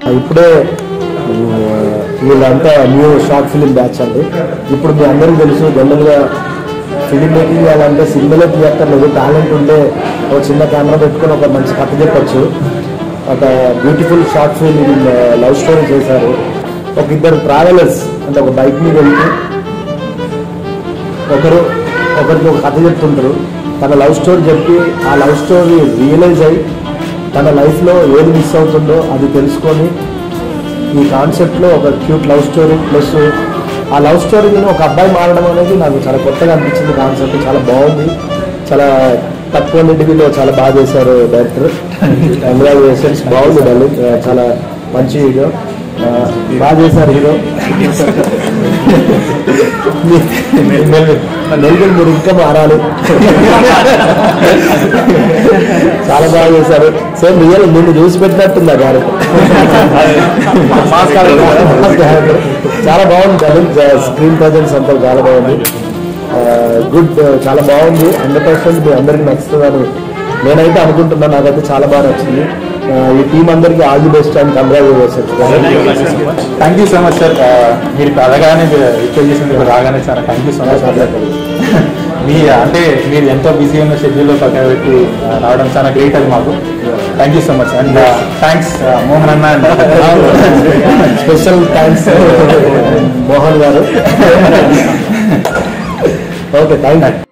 ఇప్పుడే ఉమ్, వీళ్ళంతా new short film batch అండి ఇప్పుడు మీ అందరికీ తెలుసు జనరల్గా ఫిలిం మేకింగ్ చేయాలంటే సినిమాలో తీయక్కర్లేదు టాలెంట్ ఉంటే ఒక చిన్న కెమెరా పెట్టుకొని ఒక మంచి కథ చెప్పచ్చు ఒక beautiful short film love story చేశారు ఒక ఇద్దరు ట్రావెలర్స్ అంటే ఒక బైక్ మీద వెళ్తూ ఒకరు ఒకరికి ఒక కథ చెప్తుంటారు తన లవ్ స్టోరీ చెప్పి ఆ లవ్ స్టోరీ రియలైజ్ అయ్యి తన లైఫ్లో ఏది మిస్ అవుతుందో అది తెలుసుకొని ఈ కాన్సెప్ట్లో ఒక క్యూట్ లవ్ స్టోరీ ప్లస్ ఆ లవ్ స్టోరీ మీద ఒక అబ్బాయి మారడం అనేది నాకు చాలా కొత్తగా అనిపించింది కాన్సెప్ట్ చాలా బాగుంది చాలా తక్కువ నిడివిలో చాలా బాగా చేశారు డైరెక్టర్ కంగ్రాచులేషన్స్ బాగుంది డల్ చాలా మంచి హీరో బాగా చేశారు హీరో నెల్గొండ మీరు ఇంకా మారాలి చాలా బాగా చేశారు సేమ్ రియల్ నిన్ను చూసి పెట్టినట్టుంది ఆ క్యారెక్టర్ చాలా బాగుంది డలింగ్ స్క్రీన్ ప్రజెన్స్ అంతా చాలా బాగుంది గుడ్ చాలా బాగుంది హండ్రెడ్ పర్సెంట్ మీ అందరికి నచ్చుతుందని నేనైతే అనుకుంటున్నాను నాకైతే చాలా బాగా నచ్చింది ఆ, ఈ టీం అందరికి all the best and congratulations thank you so much sir మీరు కలగానే రిక్వెస్ట్ చేసింది రాగానే చాలా థ్యాంక్ యూ సో మచ్ మీ అంటే మీరు ఎంతో బిజీ ఉన్న షెడ్యూల్లో పక్కన పెట్టి ఆ, రావడం చాలా గ్రేట్ అది మాకు thank you so much and thanks Mohan అన్న అండ్ స్పెషల్ థ్యాంక్స్ మోహన్ గారు ఓకే థ్యాంక్ యూ